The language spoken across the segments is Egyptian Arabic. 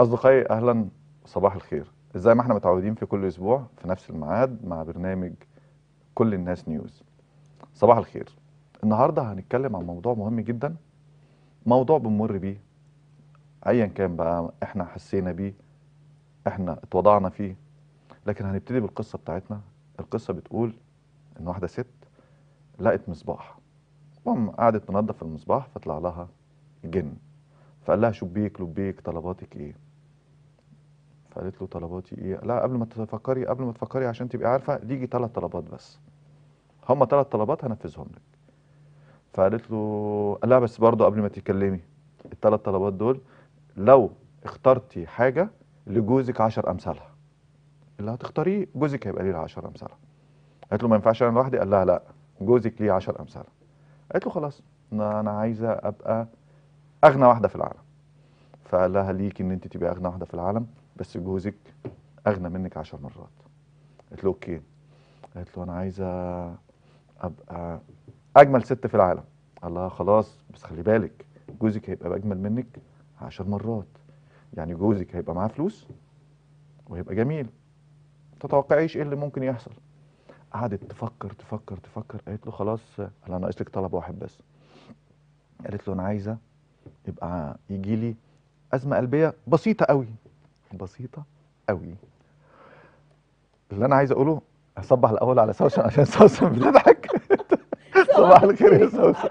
أصدقائي أهلا صباح الخير زي ما احنا متعودين في كل أسبوع في نفس الميعاد مع برنامج كل الناس نيوز صباح الخير النهاردة هنتكلم عن موضوع مهم جدا موضوع بنمر بيه أيا كان بقى احنا حسينا بيه احنا اتوضعنا فيه لكن هنبتدي بالقصة بتاعتنا القصة بتقول إن واحدة ست لقت مصباح قام قعدت تنظف المصباح فطلع لها جن فقال لها شبيك لبيك طلباتك ايه فقالت له طلباتي ايه لا قبل ما تفكري قبل ما تفكري عشان تبقي عارفه ليجي ثلاث طلبات بس هم ثلاث طلبات هنفذهم لك فقالت له لا بس برضه قبل ما تتكلمي الثلاث طلبات دول لو اخترتي حاجه لجوزك عشر امثالها اللي هتختاريه جوزك هيبقى ليه 10 امثالها قالت له ما ينفعش انا لوحدي قال لها لا جوزك ليه 10 امثالها قالت له خلاص انا أنا عايزه ابقى اغنى واحده في العالم فقال لها ليك ان انت تبقى اغنى واحده في العالم بس جوزك اغنى منك 10 مرات قالت له اوكي قالت له انا عايزه ابقى اجمل ست في العالم قال لها خلاص بس خلي بالك جوزك هيبقى اجمل منك 10 مرات يعني جوزك هيبقى معاه فلوس وهيبقى جميل تتوقعيش ايه اللي ممكن يحصل قعدت تفكر تفكر تفكر قالت له خلاص انا ناقص لك طلب واحد بس قالت له انا عايزه يبقى يجي لي ازمه قلبيه بسيطه قوي بسيطه قوي اللي انا عايز اقوله هصبح الاول على سوسن عشان سوسن بتضحك صباح الخير يا سوسن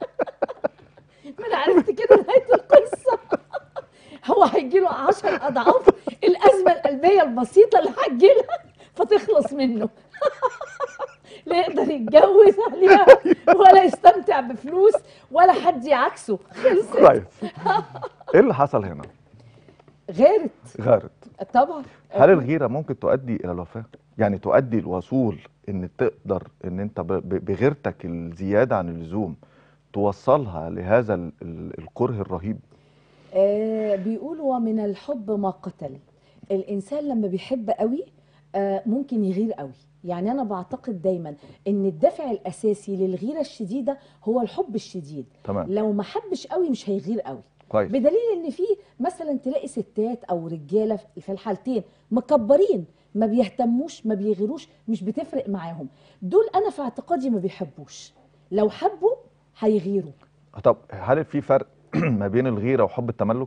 ما انا عرفت كده نهايه القصه هو هيجي له 10 اضعاف الازمه القلبيه البسيطه اللي هتجيلها فتخلص منه لا يقدر يتجوز عليها ولا يستمتع بفلوس ولا حد يعكسه خلصت كويس ايه اللي حصل هنا غيرت غارت طبعا هل الغيره ممكن تؤدي الى الوفاه يعني تؤدي الوصول ان تقدر ان انت ب- ب- بغيرتك الزياده عن اللزوم توصلها لهذا ال- ال- الكره الرهيب آه بيقولوا ومن الحب ما قتل الانسان لما بيحب قوي آه ممكن يغير قوي يعني انا بعتقد دايما ان الدافع الاساسي للغيره الشديده هو الحب الشديد تمام لو ما حبش قوي مش هيغير قوي كويس بدليل ان في مثلا تلاقي ستات او رجاله في الحالتين مكبرين ما بيهتموش ما بيغيروش مش بتفرق معاهم دول انا في اعتقادي ما بيحبوش لو حبوا هيغيروا طب هل في فرق ما بين الغيره وحب التملك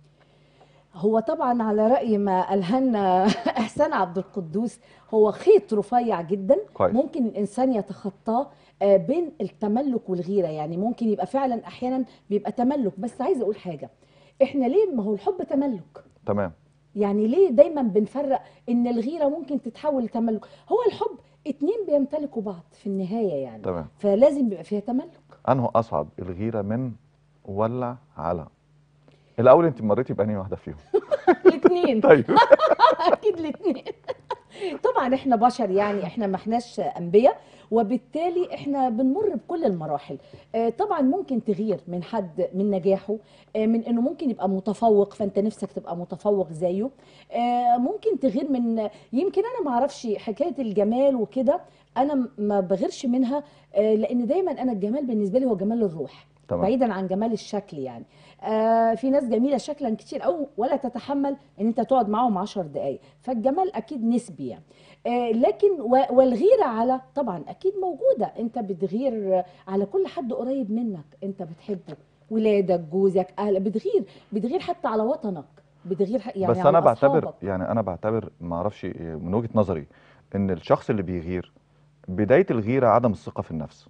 هو طبعا على رأي ما ألهمنا إحسان عبد القدوس هو خيط رفيع جدا كويس. ممكن الإنسان يتخطاه آه، بين التملك والغيرة يعني ممكن يبقى فعلا أحيانا بيبقى تملك بس عايزة أقول حاجة إحنا ليه ما هو الحب تملك تمام يعني ليه دايما بنفرق إن الغيرة ممكن تتحول لتملك هو الحب اتنين بيمتلكوا بعض في النهاية يعني تمام فلازم بيبقى فيها تملك انه اصعب الغيره من ولا على الاول انت مريتي بانهي واحده فيهم الاتنين طيب اكيد الاثنين طبعا احنا بشر يعني احنا ما احناش انبياء وبالتالي احنا بنمر بكل المراحل آه، طبعا ممكن تغير من حد من نجاحه آه، من انه ممكن يبقى متفوق فانت نفسك تبقى متفوق زيه آه، ممكن تغير من يمكن انا ما اعرفش حكايه الجمال وكده انا م- ما بغيرش منها آه، لان دايما انا الجمال بالنسبه لي هو جمال الروح تمام بعيدا عن جمال الشكل يعني آه في ناس جميله شكلا كتير او ولا تتحمل ان انت تقعد معاهم 10 دقائق فالجمال اكيد نسبي يعني آه لكن و- والغيره على طبعا اكيد موجوده انت بتغير على كل حد قريب منك انت بتحبه ولادك جوزك اهلك بتغير بتغير حتى على وطنك بتغير ح- يعني بس على انا بعتبر أصحابك. يعني انا بعتبر ما اعرفش من وجهه نظري ان الشخص اللي بيغير بدايه الغيره عدم الثقه في النفس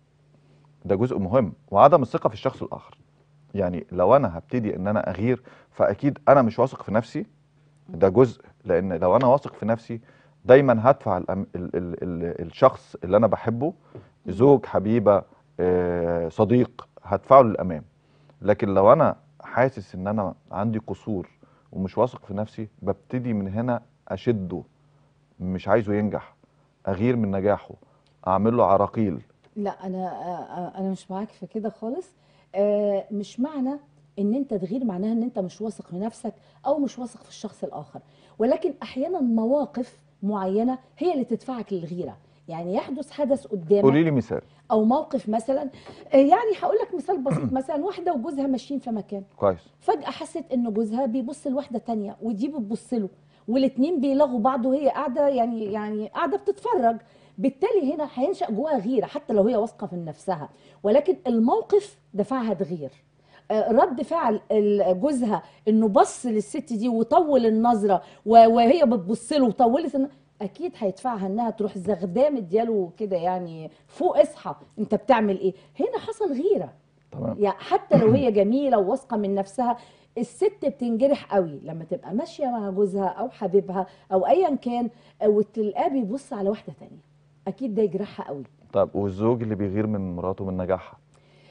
ده جزء مهم وعدم الثقه في الشخص الاخر يعني لو انا هبتدي ان انا اغير فاكيد انا مش واثق في نفسي ده جزء لان لو انا واثق في نفسي دايما هدفع الأم... ال... ال... ال... الشخص اللي انا بحبه زوج حبيبه آه، صديق هدفعه للامام لكن لو انا حاسس ان انا عندي قصور ومش واثق في نفسي ببتدي من هنا اشده مش عايزه ينجح اغير من نجاحه اعمل له عراقيل لا انا آه، انا مش معاك في كده خالص آه، مش معنى ان انت تغير معناها ان انت مش واثق في نفسك او مش واثق في الشخص الاخر ولكن احيانا مواقف معينه هي اللي تدفعك للغيره يعني يحدث حدث قدامك قولي لي مثال او موقف مثلا آه، يعني هقول لك مثال بسيط مثلا واحده وجوزها ماشيين في مكان كويس فجاه حست ان جوزها بيبص لواحده تانية ودي بتبص له والاتنين بيلغوا بعض وهي قاعده يعني يعني قاعده بتتفرج بالتالي هنا هينشا جواها غيره حتى لو هي واثقه في نفسها ولكن الموقف دفعها تغير آه، رد فعل ال- جوزها انه بص للست دي وطول النظره و- وهي بتبص له وطولت الن- اكيد هيدفعها انها تروح زغدام ادياله كده يعني فوق اصحى انت بتعمل ايه هنا حصل غيره تمام يعني حتى لو هي جميله وواثقه من نفسها الست بتنجرح قوي لما تبقى ماشيه مع جوزها او حبيبها او ايا كان وتلقاه بيبص على واحده تانية اكيد ده يجرحها قوي طب والزوج اللي بيغير من مراته من نجاحها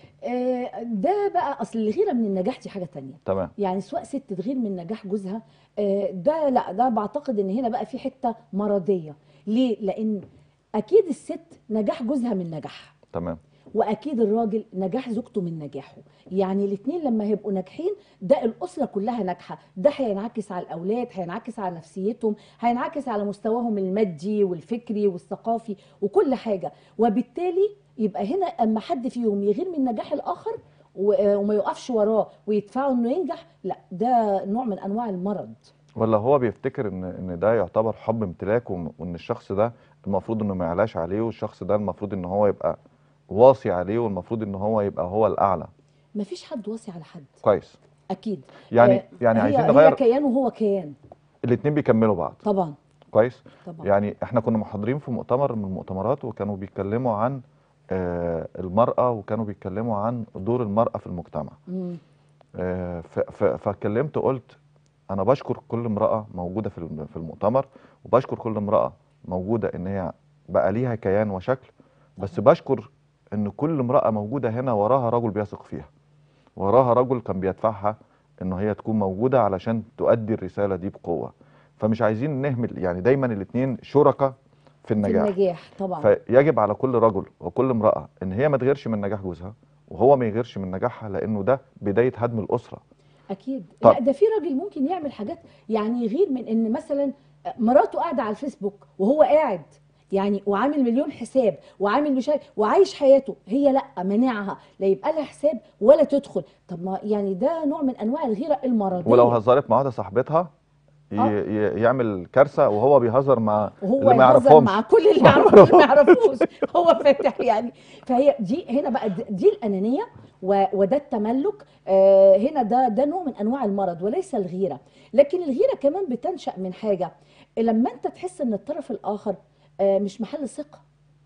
آه، ده بقى اصل الغيره من النجاح دي حاجه تانية تمام يعني سواء ست تغير من نجاح جوزها آه، ده لا ده بعتقد ان هنا بقى في حته مرضيه ليه لان اكيد الست نجاح جوزها من نجاحها تمام واكيد الراجل نجاح زوجته من نجاحه يعني الاثنين لما هيبقوا ناجحين ده الاسره كلها ناجحه ده هينعكس على الاولاد هينعكس على نفسيتهم هينعكس على مستواهم المادي والفكري والثقافي وكل حاجه وبالتالي يبقى هنا اما حد فيهم يغير من نجاح الاخر و- وما يقفش وراه ويدفعه انه ينجح لا ده نوع من انواع المرض ولا هو بيفتكر ان ان ده يعتبر حب امتلاك وم- وان الشخص ده المفروض انه ما يعلاش عليه والشخص ده المفروض ان هو يبقى واصي عليه والمفروض ان هو يبقى هو الاعلى مفيش حد واصي على حد كويس اكيد يعني آه، يعني هي عايزين هي نغير كيان وهو كيان الاثنين بيكملوا بعض طبعا كويس طبعا يعني احنا كنا محاضرين في مؤتمر من المؤتمرات وكانوا بيتكلموا عن آه، المرأة وكانوا بيتكلموا عن دور المرأة في المجتمع مم. آه، ف- ف- فاتكلمت قلت انا بشكر كل امرأة موجودة في الم- في المؤتمر وبشكر كل امرأة موجودة ان هي بقى ليها كيان وشكل بس بشكر ان كل امرأة موجودة هنا وراها رجل بيثق فيها وراها رجل كان بيدفعها ان هي تكون موجودة علشان تؤدي الرسالة دي بقوة فمش عايزين نهمل يعني دايما الاتنين شركاء في في النجاح النجاح طبعا فيجب على كل رجل وكل امرأة ان هي ما تغيرش من نجاح جوزها وهو ما يغيرش من نجاحها لانه ده بداية هدم الأسرة اكيد طب. لا ده في راجل ممكن يعمل حاجات يعني يغير من ان مثلا مراته قاعده على الفيسبوك وهو قاعد يعني وعامل مليون حساب وعامل مش عارف وعايش حياته هي لا منعها لا يبقى لها حساب ولا تدخل طب ما يعني ده نوع من انواع الغيره المرضيه ولو هزرت مع واحده صاحبتها ي- آه. ي- يعمل كارثه وهو بيهزر مع وهو اللي ما يهزر يعرفهمش مع كل اللي يعرفه اللي ما يعرفوش هو فاتح يعني فهي دي هنا بقى د- دي الانانيه و- وده التملك آه، هنا ده ده نوع من انواع المرض وليس الغيره لكن الغيره كمان بتنشا من حاجه لما انت تحس ان الطرف الاخر آه، مش محل ثقه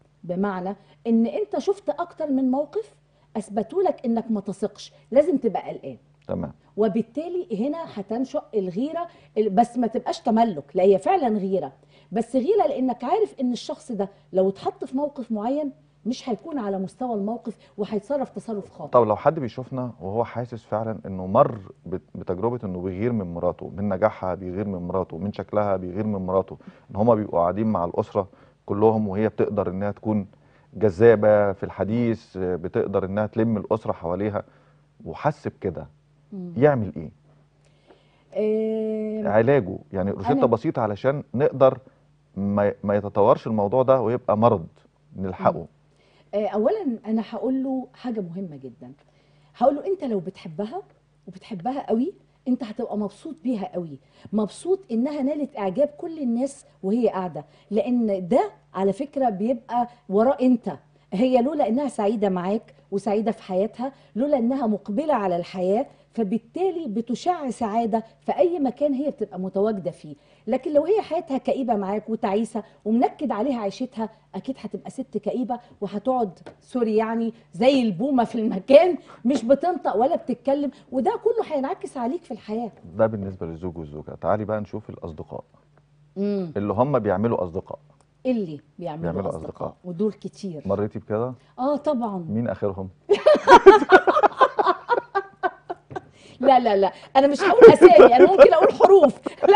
بمعنى ان انت شفت اكتر من موقف اثبتوا لك انك ما تثقش لازم تبقى قلقان تمام وبالتالي هنا هتنشأ الغيرة بس ما تبقاش تملك لا هي فعلا غيرة بس غيرة لأنك عارف إن الشخص ده لو اتحط في موقف معين مش هيكون على مستوى الموقف وهيتصرف تصرف خاطئ طب لو حد بيشوفنا وهو حاسس فعلا انه مر بت- بتجربه انه بيغير من مراته من نجاحها بيغير من مراته من شكلها بيغير من مراته ان هما بيبقوا قاعدين مع الاسره كلهم وهي بتقدر انها تكون جذابه في الحديث بتقدر انها تلم الاسره حواليها وحس بكده مم. يعمل ايه آه، علاجه يعني روشته أنا- بسيطه علشان نقدر ما, ما يتطورش الموضوع ده ويبقى مرض نلحقه آه، اولا انا هقول له حاجه مهمه جدا هقول له انت لو بتحبها وبتحبها قوي انت هتبقى مبسوط بيها قوي مبسوط انها نالت اعجاب كل الناس وهي قاعده لان ده على فكره بيبقى وراء انت هي لولا انها سعيده معاك وسعيده في حياتها لولا انها مقبله على الحياه فبالتالي بتشع سعاده في اي مكان هي بتبقى متواجده فيه لكن لو هي حياتها كئيبه معاك وتعيسه ومنكد عليها عيشتها اكيد هتبقى ست كئيبه وهتقعد سوري يعني زي البومه في المكان مش بتنطق ولا بتتكلم وده كله هينعكس عليك في الحياه ده بالنسبه للزوج والزوجه تعالي بقى نشوف الاصدقاء امم اللي هم بيعملوا اصدقاء اللي بيعملوا, بيعملوا أصدقاء. أصدقاء. ودول كتير مريتي بكده اه طبعا مين اخرهم لا لا لا انا مش هقول اسامي انا ممكن اقول حروف لا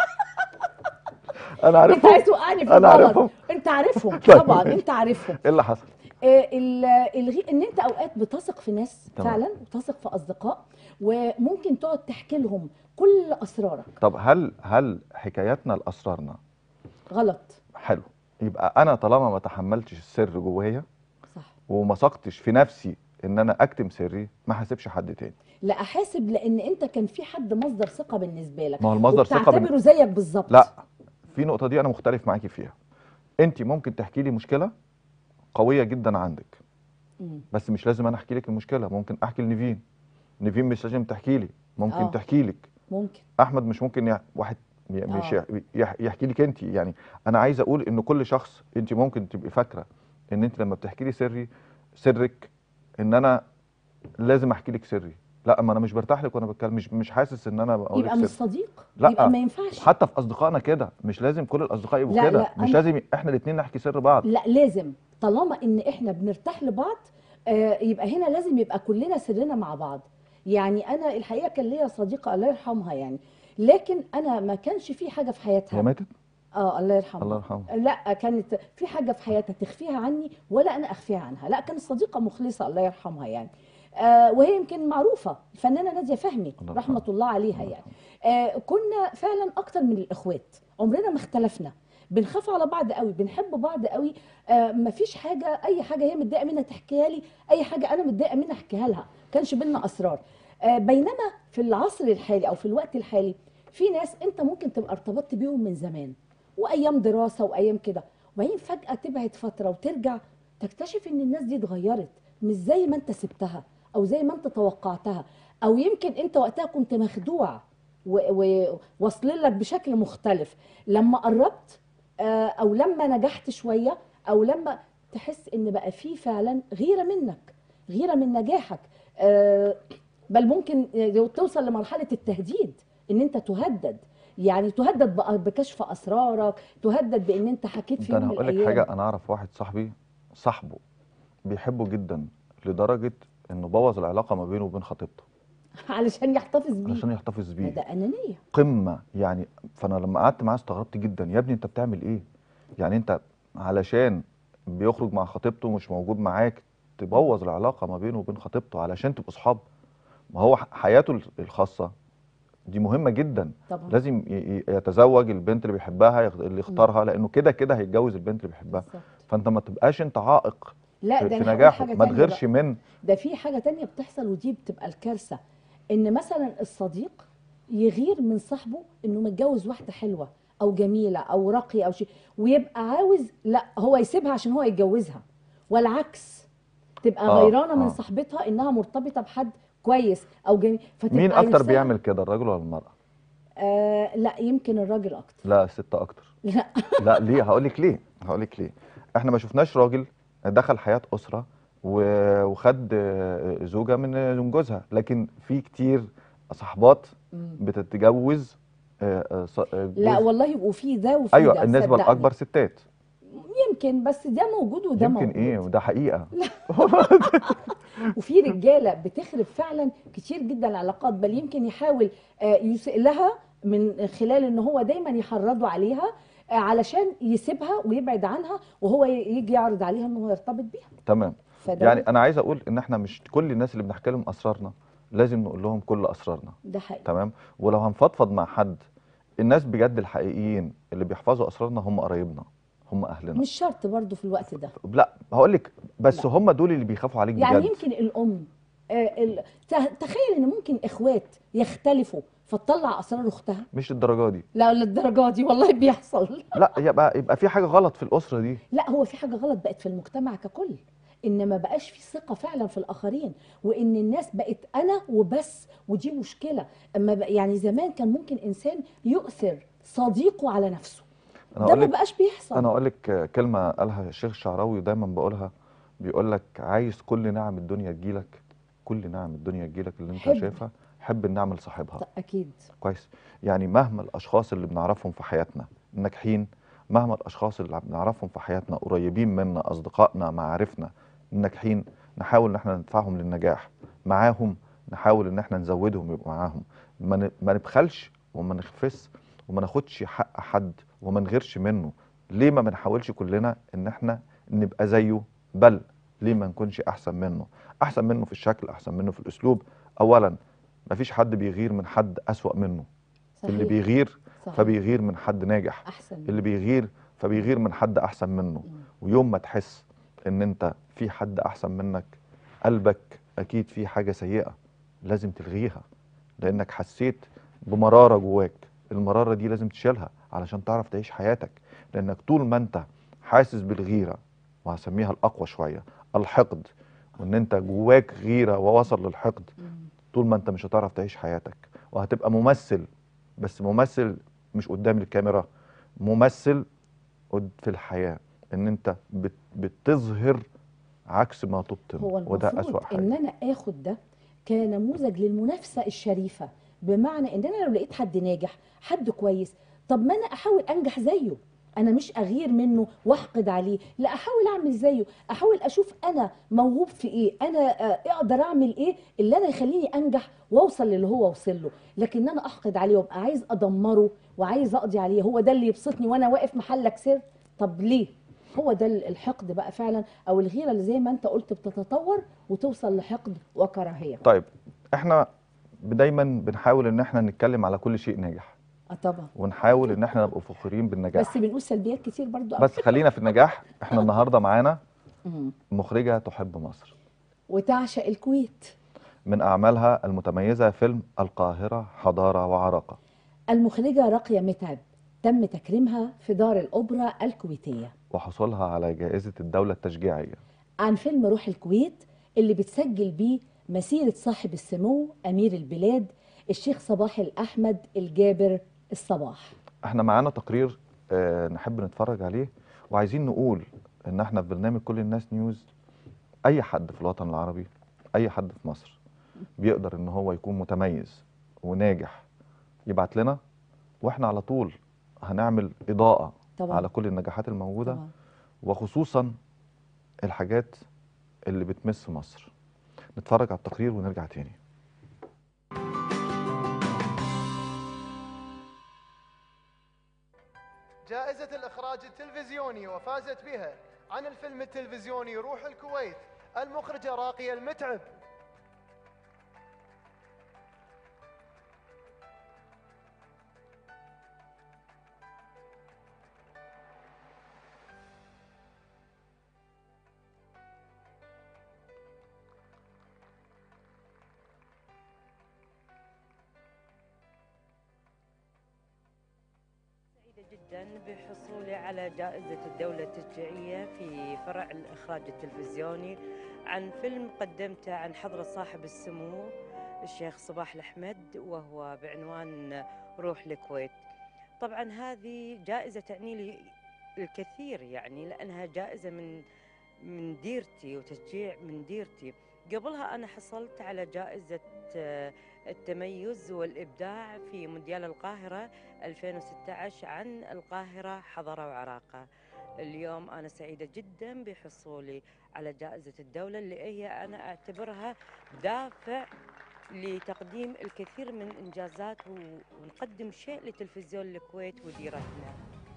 انا انت عارفهم عايز توقعني في أنا عارفهم. الغلط انت عارفهم طيب. طبعا انت عارفهم ايه اللي حصل آه، ال- الغي ان انت اوقات بتثق في ناس تمام. فعلا وتثق في اصدقاء وممكن تقعد تحكي لهم كل اسرارك طب هل هل حكاياتنا لاسرارنا غلط حلو يبقى انا طالما ما تحملتش السر جوايا صح وما سقتش في نفسي ان انا اكتم سري ما هسيبش حد تاني لا احاسب لان انت كان في حد مصدر ثقه بالنسبه لك ما هو المصدر ثقه بن... وبتعتبره زيك بالظبط لا في نقطه دي انا مختلف معاكي فيها انت ممكن تحكي لي مشكله قويه جدا عندك مم. بس مش لازم انا احكي لك المشكله ممكن احكي لنيفين نيفين مش لازم تحكي لي ممكن آه. تحكي لك ممكن احمد مش ممكن يح... واحد ي- مش آه. يح... يح... يحكي لك انت يعني انا عايز اقول ان كل شخص انت ممكن تبقي فاكره ان انت لما بتحكي لي سري سرك ان انا لازم احكي لك سري لا ما انا مش برتاح لك وانا بتكلم مش مش حاسس ان انا بقول يبقى مش لك سري صديق لا. يبقى ما ينفعش حتى في اصدقائنا كده مش لازم كل الاصدقاء يبقوا لا، كده لا، مش أنا- لازم احنا الاثنين نحكي سر بعض لا لازم طالما ان احنا بنرتاح لبعض آه، يبقى هنا لازم يبقى كلنا سرنا مع بعض يعني انا الحقيقه كان ليا صديقه الله يرحمها يعني لكن انا ما كانش في حاجه في هي حياتها ماتت اه الله يرحمها الله يرحمها لا كانت في حاجه في حياتها تخفيها عني ولا انا اخفيها عنها لا كانت صديقه مخلصه الله يرحمها يعني آه وهي يمكن معروفه الفنانه ناديه فهمي الله رحمه يرحمها. الله عليها يعني آه كنا فعلا اكتر من الاخوات عمرنا ما اختلفنا بنخاف على بعض قوي بنحب بعض قوي آه مفيش حاجه اي حاجه هي متضايقه منها تحكيها لي اي حاجه انا متضايقه منها احكيها لها كانش بينا اسرار آه بينما في العصر الحالي او في الوقت الحالي في ناس انت ممكن تبقى ارتبطت بيهم من زمان وايام دراسه وايام كده وبعدين فجاه تبعد فتره وترجع تكتشف ان الناس دي اتغيرت مش زي ما انت سبتها او زي ما انت توقعتها او يمكن انت وقتها كنت مخدوع وواصلين لك بشكل مختلف لما قربت آه، او لما نجحت شويه او لما تحس ان بقى في فعلا غيره منك غيره من نجاحك آه، بل ممكن توصل لمرحله التهديد ان انت تهدد يعني تهدد بقى بكشف اسرارك تهدد بان انت حكيت في ده يوم انا من هقول لك الايام حاجه انا اعرف واحد صاحبي صاحبه بيحبه جدا لدرجه انه بوظ العلاقه ما بينه وبين خطيبته علشان يحتفظ بيه عشان يحتفظ ما بيه ده انانيه قمه يعني فانا لما قعدت معاه استغربت جدا يا ابني انت بتعمل ايه يعني انت علشان بيخرج مع خطيبته مش موجود معاك تبوظ العلاقه ما بينه وبين خطيبته علشان تبقوا اصحاب ما هو ح- حياته الخاصه دي مهمه جدا طبعا لازم ي- ي- يتزوج البنت اللي بيحبها يخ- اللي يختارها لانه كده كده هيتجوز البنت اللي بيحبها بالظبط. فانت ما تبقاش انت عائق لا في, ده في أنا هقول نجاحه حاجة ما تانية تغيرش بقى. من ده في حاجة تانية بتحصل ودي بتبقى الكارثة ان مثلا الصديق يغير من صاحبه انه متجوز واحدة حلوة او جميلة او راقية او شيء ويبقى عاوز لا هو يسيبها عشان هو يتجوزها والعكس تبقى آه، غيرانة من آه. صاحبتها انها مرتبطة بحد كويس او جميل فتبقى مين اكتر نفسها- بيعمل كده الراجل ولا المراه آه لا يمكن الراجل اكتر لا الست اكتر لا لا ليه هقول لك ليه هقول لك ليه احنا ما شفناش راجل دخل حياه اسره و- وخد آه، زوجه من من جوزها لكن في كتير صحبات مم. بتتجوز آه، آه، ص- آه، لا جوز- والله وفي ده وفي ايوه ده النسبه صدقني. الاكبر ستات يمكن بس ده موجود وده يمكن موجود ايه وده حقيقه وفي رجاله بتخرب فعلا كتير جدا العلاقات بل يمكن يحاول آه، يسيء لها من خلال ان هو دايما يحرضه عليها آه، علشان يسيبها ويبعد عنها وهو ي- يجي يعرض عليها ان هو يرتبط بيها تمام فده يعني انا عايز اقول ان احنا مش كل الناس اللي بنحكي لهم اسرارنا لازم نقول لهم كل اسرارنا ده حقيقي تمام ولو هنفضفض مع حد الناس بجد الحقيقيين اللي بيحفظوا اسرارنا هم قرايبنا هم اهلنا مش شرط برضو في الوقت ده لا هقول لك بس لا. هم دول اللي بيخافوا عليك يعني بجد يمكن الام آه، ال- ت- تخيل ان ممكن اخوات يختلفوا فتطلع اسرار اختها مش الدرجه دي لا للدرجه دي والله بيحصل لا يبقى يبقى في حاجه غلط في الاسره دي لا هو في حاجه غلط بقت في المجتمع ككل ان ما بقاش في ثقه فعلا في الاخرين وان الناس بقت انا وبس ودي مشكله اما بق يعني زمان كان ممكن انسان يؤثر صديقه على نفسه انا ده هقول ما لك بقاش بيحصل انا هقول لك كلمه قالها الشيخ الشعراوي دايما بقولها بيقول لك عايز كل نعم الدنيا تجيلك كل نعم الدنيا تجيلك اللي انت حب. شايفها حب النعم لصاحبها طب اكيد كويس يعني مهما الاشخاص اللي بنعرفهم في حياتنا الناجحين مهما الاشخاص اللي بنعرفهم في حياتنا قريبين منا اصدقائنا معارفنا الناجحين نحاول ان احنا ندفعهم للنجاح معاهم نحاول ان احنا نزودهم يبقوا معاهم ما ن- ما نبخلش وما نخفس وما ناخدش حق حد وما نغيرش منه ليه ما بنحاولش كلنا ان احنا نبقى زيه بل ليه ما نكونش احسن منه احسن منه في الشكل احسن منه في الاسلوب اولا مفيش حد بيغير من حد اسوأ منه صحيح اللي بيغير صحيح. فبيغير من حد ناجح احسن اللي بيغير فبيغير من حد احسن منه مم. ويوم ما تحس ان انت في حد احسن منك قلبك اكيد في حاجه سيئه لازم تلغيها لانك حسيت بمراره جواك المراره دي لازم تشيلها علشان تعرف تعيش حياتك لانك طول ما انت حاسس بالغيره وهسميها الاقوى شويه الحقد وان انت جواك غيره ووصل للحقد مم. طول ما انت مش هتعرف تعيش حياتك وهتبقى ممثل بس ممثل مش قدام الكاميرا ممثل قد- في الحياة ان انت بت- بتظهر عكس ما تبطن هو وده أسوأ المفروض حاجة ان انا اخد ده كنموذج للمنافسه الشريفه بمعنى ان انا لو لقيت حد ناجح حد كويس طب ما انا احاول انجح زيه انا مش اغير منه واحقد عليه لا احاول اعمل زيه احاول اشوف انا موهوب في ايه انا آه، اقدر اعمل ايه اللي انا يخليني انجح واوصل للي هو وصل له لكن انا احقد عليه وابقى عايز ادمره وعايز اقضي عليه هو ده اللي يبسطني وانا واقف محلك سر طب ليه هو ده الحقد بقى فعلا او الغيره اللي زي ما انت قلت بتتطور وتوصل لحقد وكراهيه طيب احنا دايما بنحاول ان احنا نتكلم على كل شيء ناجح اه طبعا ونحاول ان احنا نبقى فخورين بالنجاح بس بنقول سلبيات كتير برضو بس خلينا في النجاح احنا النهارده معانا مم. مخرجة تحب مصر وتعشق الكويت من اعمالها المتميزة فيلم القاهرة حضارة وعراقة المخرجه راقيه متعب تم تكريمها في دار الاوبرا الكويتيه وحصولها على جائزة الدولة التشجيعية عن فيلم روح الكويت اللي بتسجل بيه مسيره صاحب السمو امير البلاد الشيخ صباح الاحمد الجابر الصباح احنا معانا تقرير اه نحب نتفرج عليه وعايزين نقول ان احنا في برنامج كل الناس نيوز اي حد في الوطن العربي اي حد في مصر بيقدر ان هو يكون متميز وناجح يبعت لنا واحنا على طول هنعمل اضاءة طبعا على كل النجاحات الموجودة طبعا وخصوصا الحاجات اللي بتمس مصر نتفرج على التقرير ونرجع تاني جائزة الإخراج التلفزيوني وفازت بها عن الفيلم التلفزيوني روح الكويت المخرجة راقية المتعب سعيدة جدا بحصولي على جائزة الدولة التشجيعية في فرع الإخراج التلفزيوني عن فيلم قدمته عن حضرة صاحب السمو الشيخ صباح الأحمد وهو بعنوان روح الكويت طبعا هذه جائزة تعني لي الكثير يعني لأنها جائزة من من ديرتي وتشجيع من ديرتي قبلها أنا حصلت على جائزة آه، التميز والإبداع في مونديال القاهرة 2016 عن القاهرة حضارة وعراقة اليوم أنا سعيدة جدا بحصولي على جائزة الدولة اللي هي أنا أعتبرها دافع لتقديم الكثير من إنجازات و- ونقدم شيء لتلفزيون الكويت وديرتنا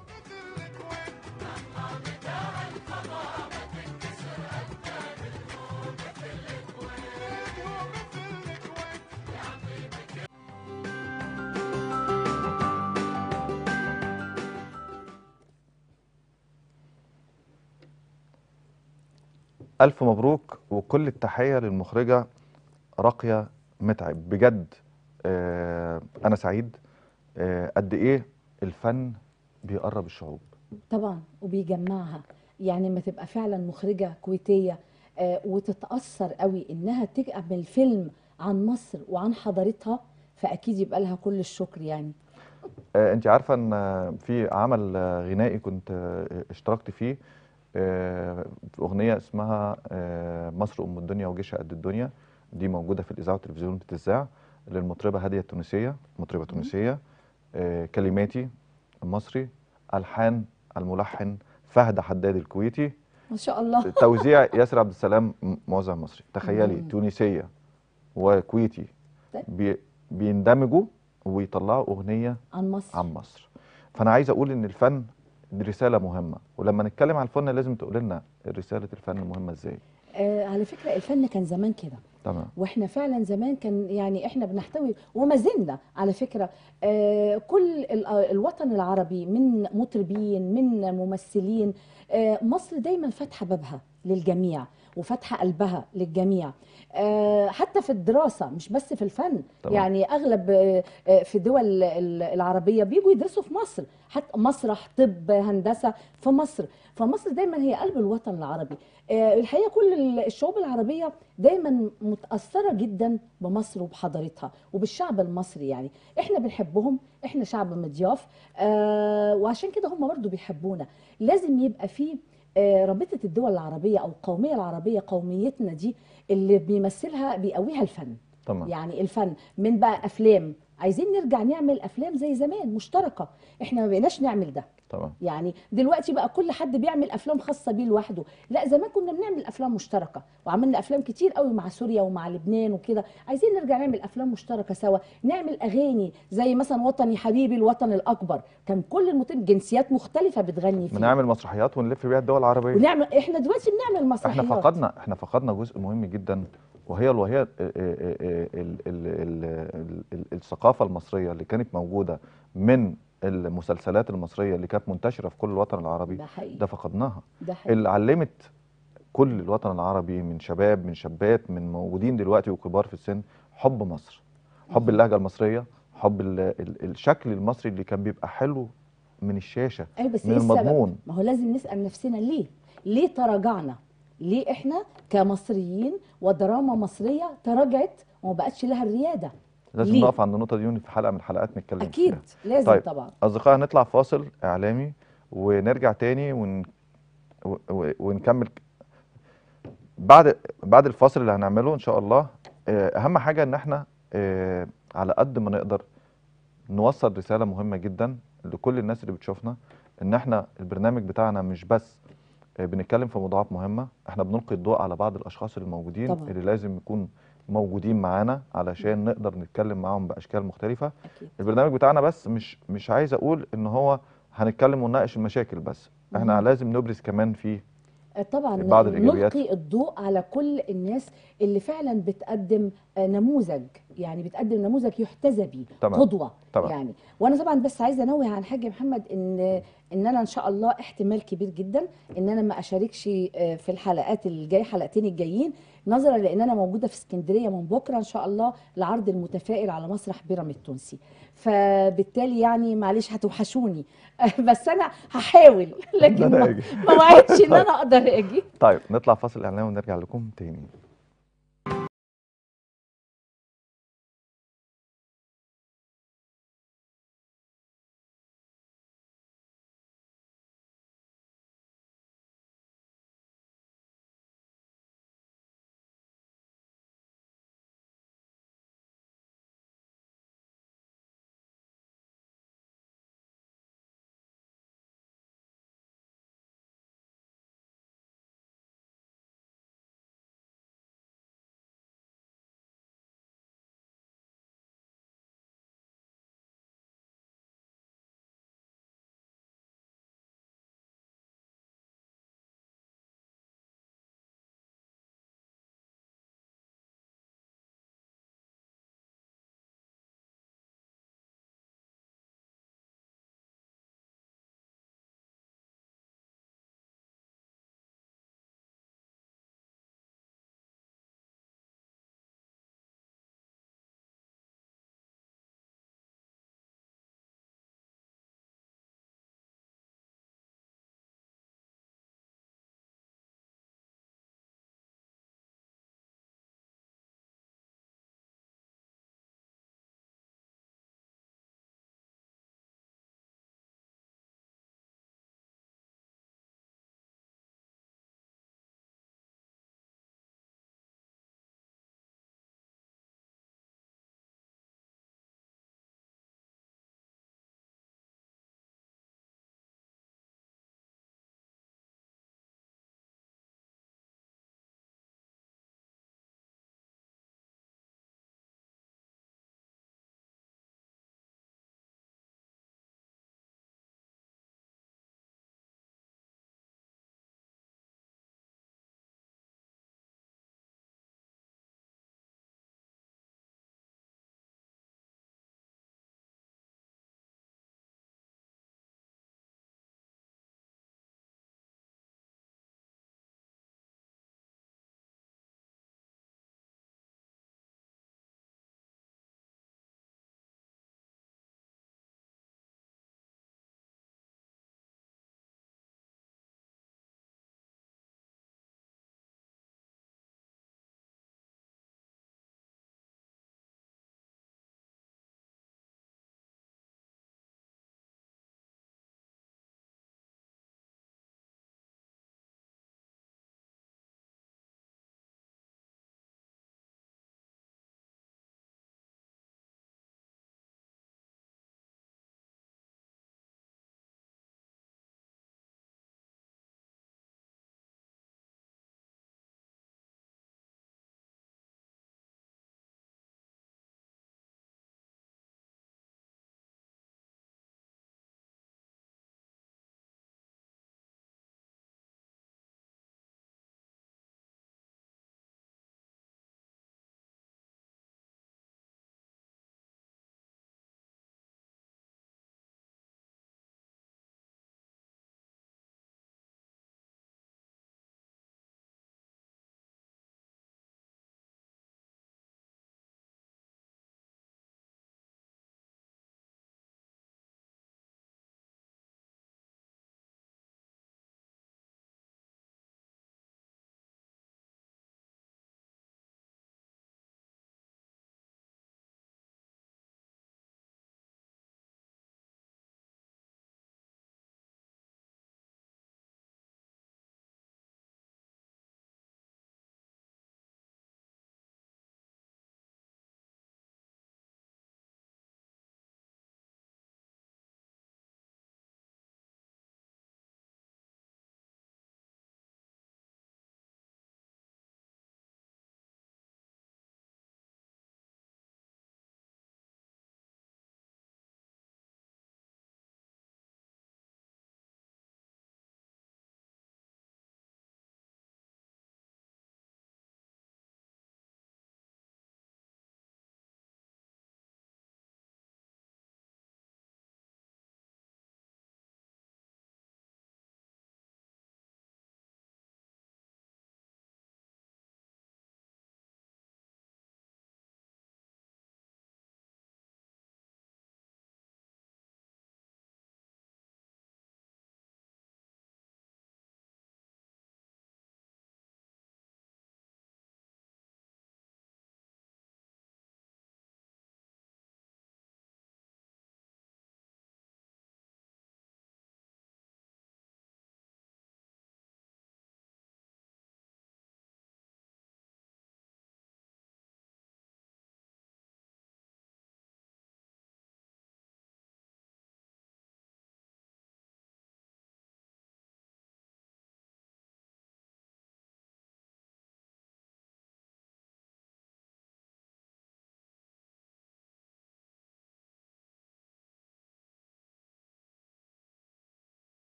ألف مبروك وكل التحية للمخرجة راقية متعب بجد آه أنا سعيد آه قد إيه الفن بيقرب الشعوب طبعا وبيجمعها يعني ما تبقى فعلا مخرجة كويتية آه، وتتأثر قوي انها تعمل فيلم عن مصر وعن حضارتها فاكيد يبقى لها كل الشكر يعني آه أنت عارفة إن آه، في عمل آه، غنائي كنت آه اشتركت فيه آه في أغنية اسمها آه مصر أم الدنيا وجيشها قد الدنيا دي موجودة في الإذاعة والتلفزيون بتتذاع للمطربة هادية التونسية مطربة تونسية آه كلماتي المصري ألحان الملحن فهد حداد الكويتي ما شاء الله توزيع ياسر عبد السلام م- موزع مصري تخيلي مم. تونسيه وكويتي طيب. بي بيندمجوا ويطلعوا اغنيه عن مصر عن مصر فانا عايز اقول ان الفن دي رساله مهمه ولما نتكلم عن الفن لازم تقول لنا رساله الفن مهمه ازاي آه على فكرة الفن كان زمان كده تمام واحنا فعلا زمان كان يعني احنا بنحتوي وما زلنا على فكره آه، كل ال- آه، الوطن العربي من مطربين من ممثلين آه، مصر دايما فاتحه بابها للجميع وفاتحه قلبها للجميع آه، حتى في الدراسه مش بس في الفن طبعا. يعني اغلب آه، آه، في الدول ال- العربيه بيجوا يدرسوا في مصر حتى مسرح طب هندسه في مصر فمصر دايما هي قلب الوطن العربي آه، الحقيقه كل ال- الشعوب العربيه دايما متاثره جدا بمصر وبحضارتها وبالشعب المصري يعني احنا بنحبهم احنا شعب مضياف آه وعشان كده هم برضو بيحبونا لازم يبقى في آه رابطه الدول العربيه او القوميه العربيه قوميتنا دي اللي بيمثلها بيقويها الفن تمام يعني الفن من بقى افلام عايزين نرجع نعمل افلام زي زمان مشتركه احنا ما بقيناش نعمل ده تمام يعني دلوقتي بقى كل حد بيعمل افلام خاصه بيه لوحده لا زمان كنا بنعمل افلام مشتركه وعملنا افلام كتير قوي مع سوريا ومع لبنان وكده عايزين نرجع نعمل افلام مشتركه سوا نعمل اغاني زي مثلا وطني حبيبي الوطن الاكبر كان كل المطرب جنسيات مختلفه بتغني فيه بنعمل مسرحيات ونلف بيها الدول العربية ونعمل احنا دلوقتي بنعمل مسرحيات احنا فقدنا احنا فقدنا جزء مهم جدا وهي وهي ال- ال- ال- ال- ال- ال- الثقافة المصرية اللي كانت موجودة من المسلسلات المصرية اللي كانت منتشرة في كل الوطن العربي ده حقيقي ده فقدناها ده حقيقي اللي علمت كل الوطن العربي من شباب من شابات من موجودين دلوقتي وكبار في السن حب مصر حب مهم. اللهجة المصرية حب ال ال الشكل المصري اللي كان بيبقى حلو من الشاشة ايوه بس من ايه السبب؟ المضمون ما هو لازم نسال نفسنا ليه؟ ليه تراجعنا؟ ليه احنا كمصريين ودراما مصريه تراجعت وما بقتش لها الرياده؟ لازم ليه؟ نقف عند النقطة دي في حلقة من الحلقات نتكلم اكيد فيها لازم طيب. طبعا أصدقائي هنطلع فاصل إعلامي ونرجع تاني ون... و... و... ونكمل بعد بعد الفاصل اللي هنعمله إن شاء الله آه، أهم حاجة إن إحنا آه، على قد ما نقدر نوصل رسالة مهمة جدا لكل الناس اللي بتشوفنا إن إحنا البرنامج بتاعنا مش بس آه، بنتكلم في موضوعات مهمة إحنا بنلقي الضوء على بعض الأشخاص الموجودين طبعا. اللي لازم يكون موجودين معانا علشان نقدر نتكلم معاهم بأشكال مختلفة اكيد البرنامج بتاعنا بس مش مش عايز اقول ان هو هنتكلم ونناقش المشاكل بس احنا مهم. لازم نبرز كمان فيه آه، طبعا بعض الإيجابيات. نلقي الضوء على كل الناس اللي فعلا بتقدم آه، نموذج يعني بتقدم نموذج يحتذى بيه تمام. قدوه طبعا. يعني وانا طبعا بس عايزه انوه عن حاجه يا محمد ان ان انا ان شاء الله احتمال كبير جدا ان انا ما اشاركش آه، في الحلقات الجايه حلقتين الجايين نظرا لان انا موجوده في اسكندريه من بكره ان شاء الله لعرض المتفائل على مسرح بيراميد التونسي فبالتالي يعني معلش هتوحشوني بس انا هحاول لكن أنا ما أجي. ما وعدتش ان انا اقدر اجي طيب نطلع فاصل اعلاني ونرجع لكم تاني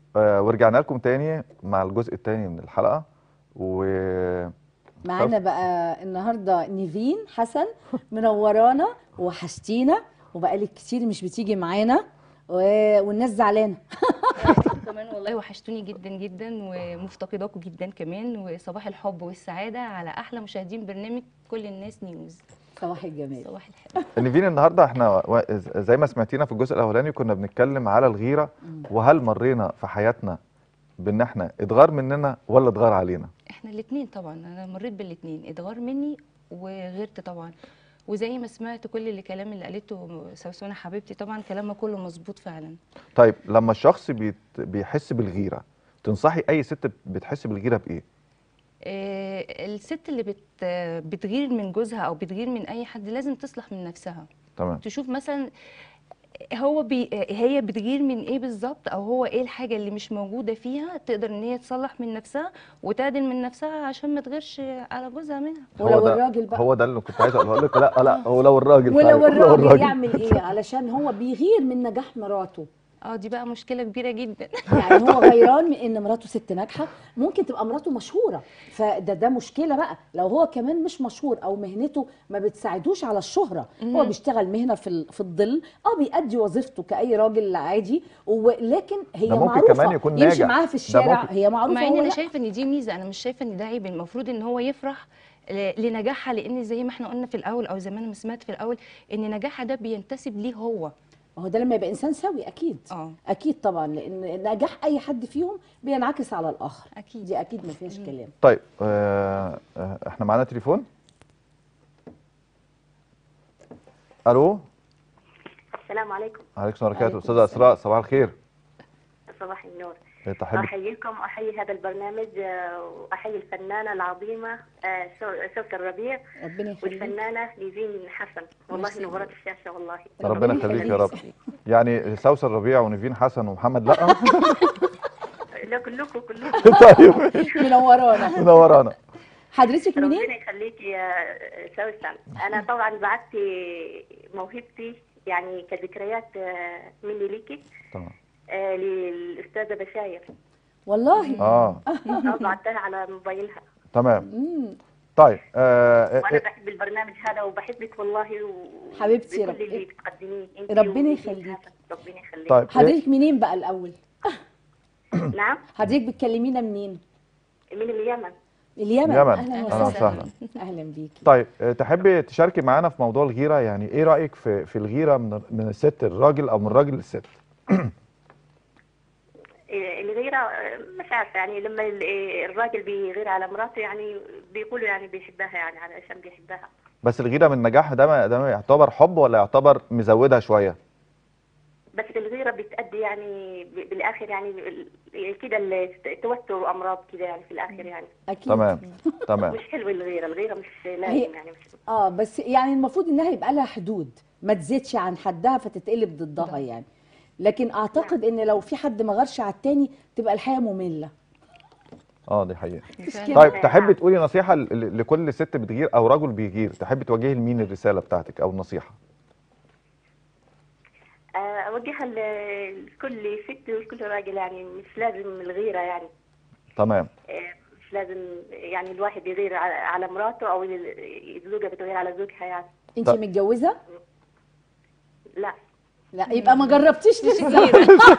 آه ورجعنا لكم تاني مع الجزء التاني من الحلقه و معانا بقى النهارده نيفين حسن منورانا وحشتينا وبقالك كتير مش بتيجي معانا و- والناس زعلانه كمان والله وحشتوني جدا جدا ومفتقداكم جدا كمان وصباح الحب والسعادة على أحلى مشاهدين برنامج كل الناس نيوز صباح الجمال صباح الحب نيفين النهارده احنا و- زي ما سمعتينا في الجزء الاولاني كنا بنتكلم على الغيره وهل مرينا في حياتنا بان احنا اتغار مننا ولا اتغار علينا احنا الاتنين طبعا أنا مريت بالاتنين اتغار مني وغيرت طبعا وزي ما سمعت كل الكلام اللي قالته سوسونة حبيبتي طبعا كلامها كله مظبوط فعلا طيب لما الشخص بيت بيحس بالغيره تنصحي اي ست بتحس بالغيره بايه آه، الست اللي بت بتغير من جوزها او بتغير من اي حد لازم تصلح من نفسها تمام تشوف مثلا هو بي هي بتغير من ايه بالظبط او هو ايه الحاجه اللي مش موجوده فيها تقدر ان هي تصلح من نفسها وتعدل من نفسها عشان ما تغيرش على جوزها منها ولو هو ده- الراجل بقى هو ده اللي كنت عايز اقوله لك لا لا هو لو الراجل ولو فعلا، الراجل يعمل ايه علشان هو بيغير من نجاح مراته اه دي بقى مشكله كبيره جدا يعني هو غيران من ان مراته ست ناجحه ممكن تبقى مراته مشهوره فده ده مشكله بقى لو هو كمان مش مشهور او مهنته ما بتساعدوش على الشهره هو مهم. بيشتغل مهنه في ال- في الظل اه بيأدي وظيفته كاي راجل عادي ولكن هي ده ممكن معروفه كمان يكون يمشي ناجح. معاها في ده الشارع ممكن- هي معروفه مع ان هو انا لا. شايفه ان دي ميزه انا مش شايفه ان ده عيب المفروض ان هو يفرح ل- لنجاحها لان زي ما احنا قلنا في الاول او زي ما انا ما سمعت في الاول ان نجاحها ده بينتسب ليه هو ما هو ده لما يبقى انسان سوي اكيد اه اكيد طبعا لان نجاح اي حد فيهم بينعكس على الاخر اكيد دي اكيد ما فيهاش مم. كلام طيب آه آه، احنا معانا تليفون الو السلام عليكم عليكم السلام عليكم وبركاته استاذه السلام. اسراء صباح الخير صباح النور تحب احييكم واحيي هذا البرنامج آه، واحيي الفنانه العظيمه آه، سو- سوسة الربيع ربنا يخليك والفنانه نيفين حسن والله ميرسي. نورت الشاشه والله ربنا يخليك يا رب يعني سوسن ربيع ونيفين حسن ومحمد لا لا كلكم كلكم طيب منورانا منورانا حضرتك منين ربنا يخليك يا سوسن انا طبعا بعت موهبتي يعني كذكريات آه، مني ليكي تمام آه، للاستاذه بشاير والله اه آه، بعتها على موبايلها تمام مم. طيب آه وانا آه، بحب البرنامج هذا وبحبك والله و... حبيبتي بكل رب- اللي بتقدميه انت ربنا ونيفين يخليك. حسن. ربنا يخليك طيب إيه؟ حضرتك منين بقى الاول نعم حضرتك بتكلمينا منين من اليمن اليمن اليمن. اهلا أهلا وسهلا وسهلا. اهلا بيكي طيب آه، تحبي تشاركي معانا في موضوع الغيره يعني ايه رايك في في الغيره من من الست الراجل او من الراجل للست إيه، الغيرة آه، مش عارفة يعني لما ال- إيه، الراجل بيغير على مراته يعني بيقولوا يعني بيحبها يعني علشان بيحبها بس الغيره من النجاح ده ما- ده ما يعتبر حب ولا يعتبر مزودها شويه بس الغيرة بتأدي يعني ب- بالآخر يعني ال- كده ال- توتر وأمراض كده يعني في الآخر يعني اكيد تمام تمام مش حلوة الغيرة الغيرة مش هي- لازم يعني مش اه بس يعني المفروض انها يبقى لها حدود ما تزيدش عن حدها فتتقلب ضدها يعني لكن اعتقد ان لو في حد ما غيرش على التاني تبقى الحياه ممله اه دي حقيقه فعلاً. طيب تحبي تقولي نصيحه ل- ل- لكل ست بتغير او رجل بيغير تحبي توجهي لمين الرساله بتاعتك او النصيحه آه، أوجهها ل- لكل ست وكل راجل يعني مش لازم الغيرة يعني تمام آه، مش لازم يعني الواحد يغير على على مراته أو ال- الزوجة بتغير على زوجها يعني انت طب- متجوزه لا لا يبقى ما جربتيش تغيري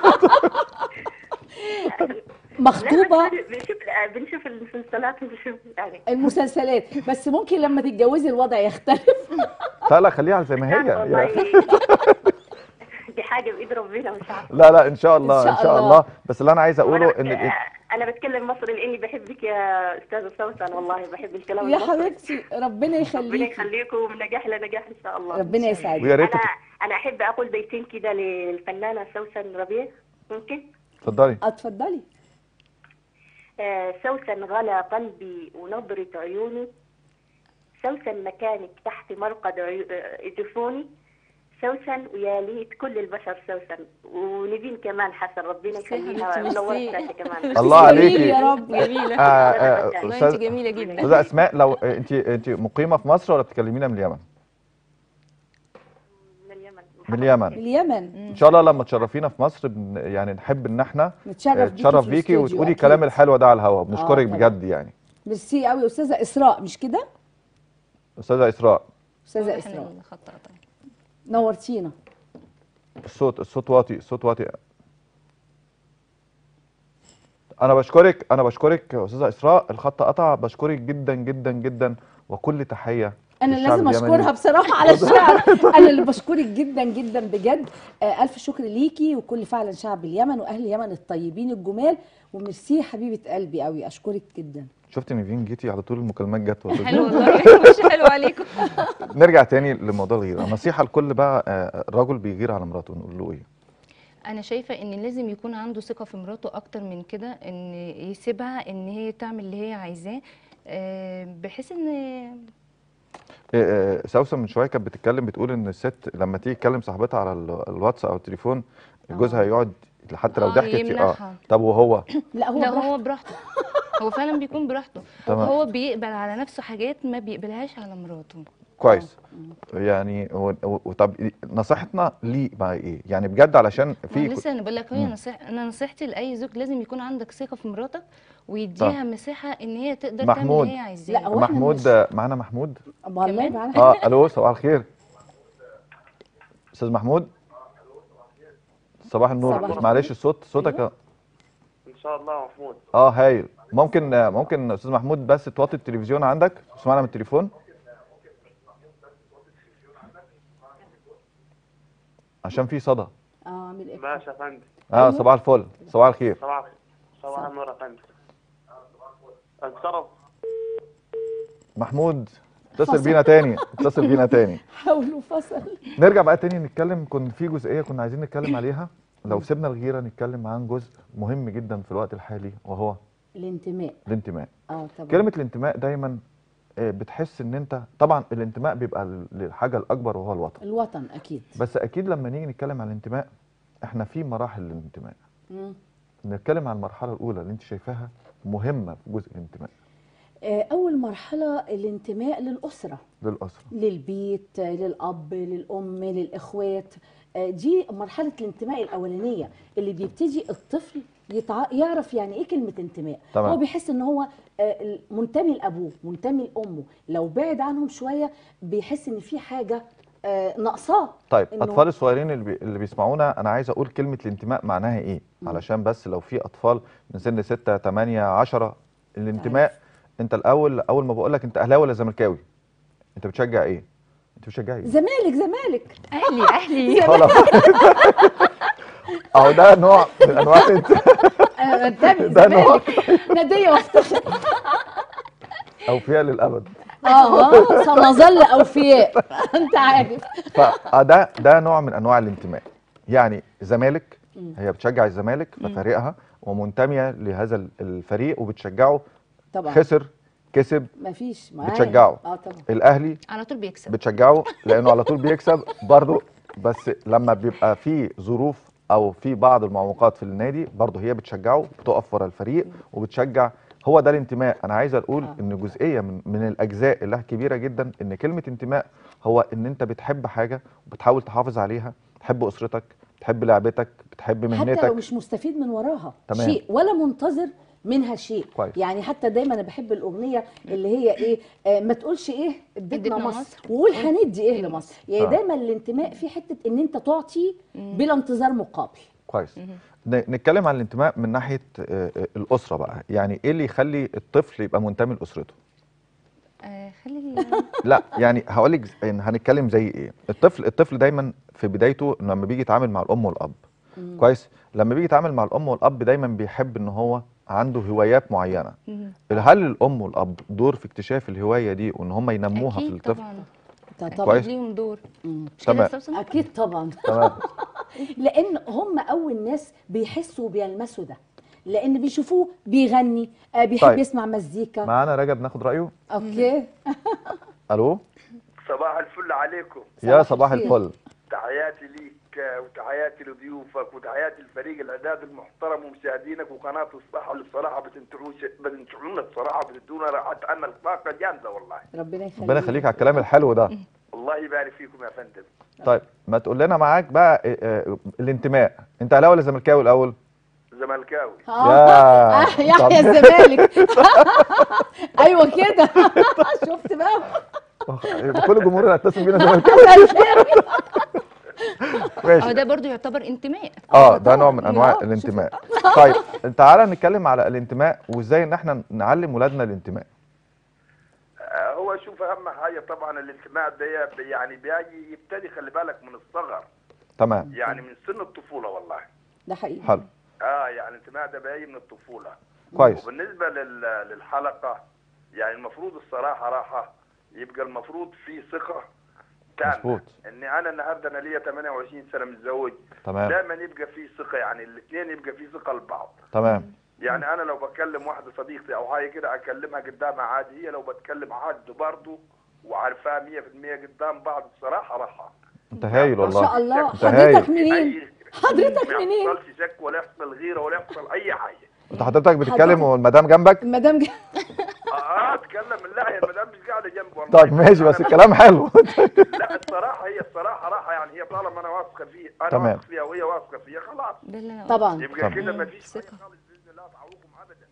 مخطوبه لا بس بنشوف بنشوف المسلسلات وبنشوف يعني المسلسلات بس ممكن لما تتجوزي الوضع يختلف لا لا خليها زي ما هي والله يعني دي حاجه بايد ربنا مش عارفه لا لا ان شاء الله إن ان شاء شاء الله. الله بس اللي انا عايز وأنا اقوله بت- ان ال- انا بتكلم مصري لاني بحبك يا استاذه سوسن والله بحب الكلام يا المصري حبيبتي ربنا ربنا يخليكي يخليكم من نجاح لنجاح ان شاء الله ربنا يسعدك ويا ريت انا انا احب اقول بيتين كده للفنانه سوسن ربيع ممكن اتفضلي اتفضلي آه، سوسن غلا قلبي ونظرة عيوني سوسن مكانك تحت مرقد عيو- آه، جفوني سوسن ويا ليت كل البشر سوسن ونبين كمان حسن ربنا ميرسي يا يخليها حبيبتي، منورة ميرسي. الشاشة كمان ميرسي. الله عليكي. جميل يا رب جميله آه، آه، والله والله انت استاذ جميله جدا استاذه اسماء لو انت انت مقيمه في مصر ولا بتكلمينا من اليمن من اليمن من اليمن اليمن ان شاء الله لما تشرفينا في مصر بن يعني نحب ان احنا نتشرف آه، بيكي تشرف في بيكي الاستوديو وتقولي أكيد. الكلام الحلو ده على الهوا بنشكرك طبعا. بجد يعني ميرسي قوي استاذه اسراء مش كده استاذه اسراء استاذه واضح إن اسراء الخط قطع. نورتينا الصوت الصوت واطي الصوت واطي انا بشكرك انا بشكرك يا استاذه اسراء الخط قطع بشكرك جدا جدا جدا وكل تحيه انا للشعب لازم اليمني. اشكرها بصراحه على الشعر انا اللي بشكرك جدا جدا بجد آه، الف شكر ليكي وكل فعلا شعب اليمن واهل اليمن الطيبين الجمال وميرسي حبيبه قلبي قوي اشكرك جدا شفت نيفين جيتي على طول المكالمات جت وصلت. حلو والله مش حلو عليكم نرجع تاني لموضوع الغيره نصيحه لكل بقى آه، رجل بيغير على مراته نقول له ايه انا شايفه ان لازم يكون عنده ثقه في مراته اكتر من كده ان يسيبها ان هي تعمل اللي هي عايزاه آه، بحيث ان آه، آه، سوسن من شويه كانت بتتكلم بتقول ان الست لما تيجي تكلم صاحبتها على ال- الواتس او التليفون جوزها يقعد حتى لو آه، ضحكت اه يمنعها. طب وهو لا هو لا براحته. هو براحته هو فعلا بيكون براحته تمام. هو بيقبل على نفسه حاجات ما بيقبلهاش على مراته كويس يعني و- و- طب نصيحتنا ليه بقى ايه يعني بجد علشان ما في لسه انا بقول لك هي مم. نصيحة انا نصيحتي لاي زوج لازم يكون عندك ثقه في مراتك ويديها مساحه ان هي تقدر تعمل محمود. اللي هي عايزاه لا، هو إحنا محمود مش- آه، معانا محمود والله كمان؟ بعرف. اه الو صباح الخير استاذ محمود صباح النور صباح الخير. معلش الصوت صوتك أيوة. ان شاء الله محمود اه هايل ممكن آه، ممكن استاذ محمود بس توطي التلفزيون عندك تسمعنا من التليفون عشان في صدى اه اعمل ايه ماشي يا فندم اه أيوة. صباح الفل صباح الخير صباح صباح النور يا فندم انصرف محمود اتصل فصل. بينا تاني اتصل بينا تاني حاولوا فصل نرجع بقى تاني نتكلم كنا في جزئيه كنا عايزين نتكلم عليها لو سيبنا الغيره نتكلم عن جزء مهم جدا في الوقت الحالي وهو الانتماء الانتماء اه طبعا كلمه الانتماء دايما آه، بتحس ان انت طبعا الانتماء بيبقى لل- للحاجه الاكبر وهو الوطن الوطن اكيد بس اكيد لما نيجي نتكلم عن الانتماء احنا في مراحل للانتماء مم. نتكلم عن المرحله الاولى اللي انت شايفاها مهمه في جزء الانتماء آه، اول مرحله الانتماء للاسره للاسره للبيت آه، للاب للام للاخوات آه، دي مرحله الانتماء الاولانيه اللي بيبتدي الطفل يتع... يعرف يعني ايه كلمه انتماء تمام. هو بيحس ان هو آه، منتمي لابوه منتمي لامه لو بعد عنهم شويه بيحس ان في حاجه آه، ناقصاه طيب إنه- اطفال الصغيرين اللي, بي... اللي بيسمعونا انا عايز اقول كلمه الانتماء معناها ايه علشان بس لو في اطفال من سن 6 8 10 الانتماء انت الاول اول ما بقول لك انت اهلاوي ولا زملكاوي انت بتشجع ايه انت بتشجع ايه زمالك زمالك اهلي اهلي خلاص اهو ده نوع من انواع الانت- انا بنتمي ده نوع زمالك ناديه وافتخر اوفياء للابد اه آه، سنظل اوفياء انت عارف فده ده نوع من انواع الانتماء يعني زمالك هي بتشجع الزمالك ففريقها ومنتميه لهذا الفريق وبتشجعه طبعا خسر كسب مفيش معايا بتشجعه. اه طبعا الاهلي على طول بيكسب بتشجعه لانه على طول بيكسب برضه بس لما بيبقى في ظروف او في بعض المعوقات في النادي برضه هي بتشجعه بتقف ورا الفريق وبتشجع هو ده الانتماء انا عايز اقول آه. ان جزئيه من من الاجزاء اللي كبيره جدا ان كلمه انتماء هو ان انت بتحب حاجه وبتحاول تحافظ عليها بتحب اسرتك بتحب لعبتك بتحب حتى لو مهنتك مش مستفيد من وراها تمام. شيء ولا منتظر منها شيء كويس. يعني حتى دايما انا بحب الاغنيه اللي هي ايه آه ما تقولش ايه اديتنا اديتنا مصر مصر. وقول هندي ايه لمصر يعني آه. دايما الانتماء في حته ان انت تعطي بلا انتظار مقابل كويس ن- نتكلم عن الانتماء من ناحيه آه، آه، الاسره بقى يعني ايه اللي يخلي الطفل يبقى منتمي لاسرته آه خلي لا يعني هقول لك يعني هنتكلم زي ايه الطفل الطفل دايما في بدايته إنه لما بيجي يتعامل مع الام والاب كويس لما بيجي يتعامل مع الام والاب دايما بيحب ان هو عنده هوايات معينه مم. هل الام والاب دور في اكتشاف الهوايه دي وان هم ينموها في اكيد الطفل طبعا ده اكيد طبعا كويس. ليهم دور مم. مش كده تمام. يا سوسن؟ اكيد طبعا تمام لان هم اول ناس بيحسوا وبيلمسوا ده لان بيشوفوه بيغني آه بيحب طيب. يسمع مزيكا معانا رجب ناخد رايه اوكي الو صباح الفل عليكم يا صباح صباح الخير. الفل تحياتي ليك وتحياتي لضيوفك وتحياتي لفريق الاعداد المحترم ومشاهدينك وقناه الصحه اللي بصراحه بتنتعوش بتنتعونا بصراحه بتدونا راحت عنا الطاقه جامده والله ربنا يخليك ربنا يخليك على الكلام الحلو ده الله يبارك فيكم يا فندم طيب ما تقول لنا معاك بقى آه، آه، الانتماء انت اهلاوي ولا زملكاوي الاول زملكاوي اه يا- يحيى الزمالك ايوه كده شفت بقى يبقى كل الجمهور اللي هيتصل بينا زملكاوي اه ماشي ده برضو يعتبر انتماء اه ده نوع من انواع آه، الانتماء طيب تعالى نتكلم على الانتماء وازاي ان احنا نعلم ولادنا الانتماء آه، هو شوف اهم حاجه طبعا الانتماء ده يعني بيجي يبتدي خلي بالك من الصغر تمام يعني من سن الطفوله والله ده حقيقي حلو اه يعني الانتماء ده بيجي من الطفوله كويس وبالنسبه لل- للحلقه يعني المفروض الصراحه راحه يبقى المفروض في ثقه تامه مظبوط. ان انا النهارده انا ليا 28 سنه متزوج تمام دايما يبقى في ثقه يعني الاثنين يبقى في ثقه لبعض تمام يعني انا لو بكلم واحده صديقتي او حاجه كده اكلمها قدامها عادي هي لو بتكلم عاد برضه وعارفاها 100% قدام بعض الصراحه راحه انت هايل ما شاء والله الله أنت هايل. حضرتك منين أي- حضرتك ما منين؟ يحصلش شك ولا يحصل غيره ولا يحصل اي حاجه انت حضرتك بتتكلم حضرتك. والمدام جنبك المدام جا- اه اتكلم لا هي المدام مش قاعده جنبي والله طيب ماشي بس أنا- الكلام حلو لا الصراحه هي الصراحه راحه يعني هي طالما انا واثقه فيه انا تمام. واثق فيها وهي واثقه فيها خلاص ده اللي انا طبعا يبقى طبعا. كده مم. ما فيش حاجه ثقة. خالص باذن الله تعوقهم ابدا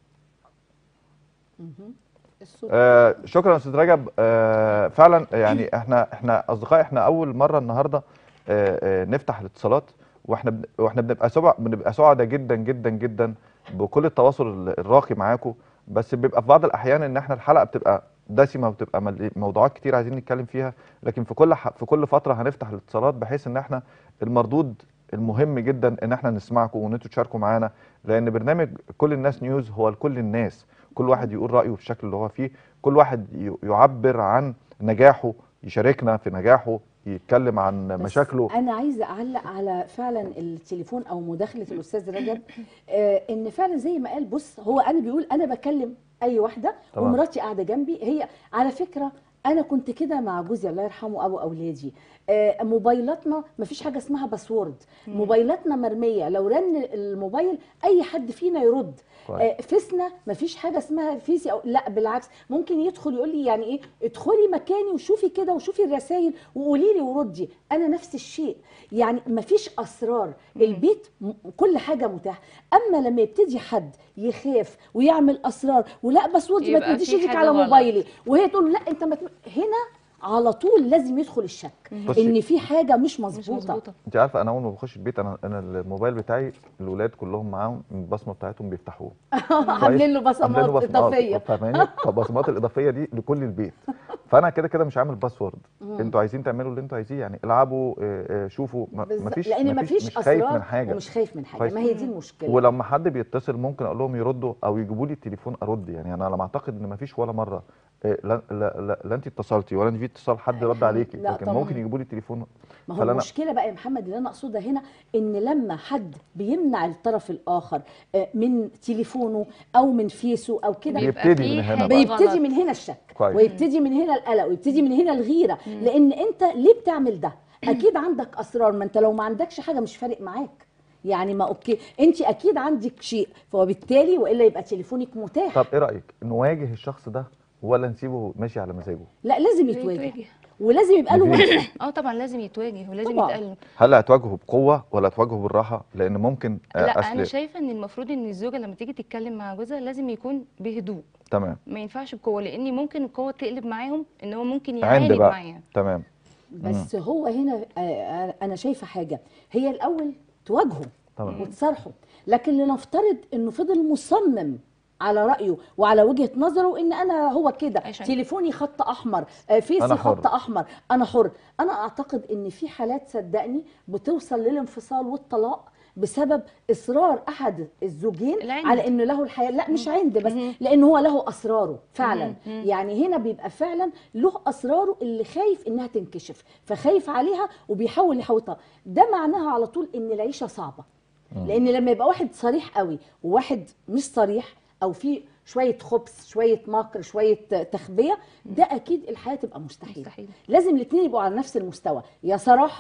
الصوت آه شكرا يا استاذ رجب آه فعلا يعني احنا احنا اصدقاء احنا اول مره النهارده آه آه نفتح الاتصالات واحنا بن واحنا بنبقى سبع بنبقى سعداء جدا جدا جدا بكل التواصل ال- الراقي معاكم بس بيبقى في بعض الاحيان ان احنا الحلقه بتبقى دسمه وبتبقى مل- موضوعات كتير عايزين نتكلم فيها لكن في كل ح- في كل فتره هنفتح الاتصالات بحيث ان احنا المردود المهم جدا ان احنا نسمعكم وان انتوا تشاركوا معانا لان برنامج كل الناس نيوز هو لكل الناس كل واحد يقول رايه بالشكل اللي هو فيه كل واحد ي- يعبر عن نجاحه يشاركنا في نجاحه يتكلم عن بس مشاكله انا عايزه اعلق على فعلا التليفون او مداخله الاستاذ رجب آه ان فعلا زي ما قال بص هو انا بيقول انا بكلم اي واحده تمام. ومراتي قاعده جنبي هي على فكره انا كنت كده مع جوزي الله يرحمه ابو اولادي آه موبايلاتنا ما فيش حاجه اسمها باسورد موبايلاتنا مرميه لو رن الموبايل اي حد فينا يرد كويس. آه فيسنا ما فيش حاجه اسمها فيسي او لا بالعكس ممكن يدخل يقول لي يعني ايه ادخلي مكاني وشوفي كده وشوفي الرسائل وقولي لي وردي انا نفس الشيء يعني ما فيش اسرار البيت م- كل حاجه متاحه اما لما يبتدي حد يخاف ويعمل اسرار ولا بس ودي ما يبقى تمديش في ايدك حاجة على غلط. موبايلي وهي تقول له لا انت ما تم... هنا على طول لازم يدخل الشك بصي. ان في حاجه مش مش مظبوطه مظبوطه انت عارفه انا اول ما بخش البيت انا انا الموبايل بتاعي الولاد كلهم معاهم البصمه بتاعتهم بيفتحوه عاملين له عاملين له بصمات بصمات اضافيه فاهماني فالبصمات الاضافيه دي لكل البيت فانا كده كده مش عامل باسورد انتوا عايزين تعملوا اللي انتوا عايزين يعني العبوا اه، اه، شوفوا ما- بالظبط. مفيش لان مفيش مفيش مش خايف اسرار من حاجه ومش خايف من حاجه كويس. ما هي دي المشكله ولما حد بيتصل ممكن اقول لهم يردوا او يجيبوا لي التليفون ارد يعني انا على ما اعتقد ان مفيش ولا مره اه، لا لا لا, لا انت اتصلتي ولا انت في اتصال حد رد عليكي لا لكن طبعاً. ممكن يجيبوا لي التليفون ما هو فلا أنا- المشكله بقى يا محمد اللي انا اقصدها هنا ان لما حد بيمنع الطرف الاخر آه، من تليفونه او من فيسه او كده بيبقى بيبتدي في من هنا حاجة بقى. بيبتدي غلط. من هنا الشك كويس. ويبتدي من هنا القلق ويبتدي من هنا الغيره لان انت ليه بتعمل ده اكيد عندك اسرار ما انت لو ما عندكش حاجه مش فارق معاك يعني ما اوكي انت اكيد عندك شيء فبالتالي والا يبقى تليفونك متاح طب ايه رايك نواجه الشخص ده ولا نسيبه ماشي على مزاجه لا لازم يتواجه ولازم يبقى له نواجه. وقفه اه طبعا لازم يتواجه ولازم طبعاً. يتقال هل هتواجهه بقوه ولا هتواجهه بالراحه لان ممكن اه، لا اصل انا شايفه ان المفروض ان الزوجه لما تيجي تتكلم مع جوزها لازم يكون بهدوء تمام ما ينفعش بقوه لان ممكن القوه تقلب معاهم ان هو ممكن عند يعاند بقى معاها تمام بس هو هنا آه، انا شايفه حاجه هي الاول تواجهه تمام. وتصارحه لكن لنفترض انه فضل مصمم على رايه وعلى وجهه نظره ان انا هو كده عشان- تليفوني خط احمر آه، فيسي أنا حر. خط احمر انا حر انا اعتقد ان في حالات صدقني بتوصل للانفصال والطلاق بسبب اصرار احد الزوجين العند. على انه له الحياه لا مش عند بس مهم. لان هو له اسراره فعلا مهم. مهم. يعني هنا بيبقى فعلا له اسراره اللي خايف انها تنكشف فخايف عليها وبيحاول يحوطها ده معناها على طول ان العيشه صعبه لان لما يبقى واحد صريح قوي وواحد مش صريح او في شويه خبث شويه مكر شويه تخبيه ده اكيد الحياه تبقى مستحيله مستحيل. لازم الاثنين يبقوا على نفس المستوى يا صراحه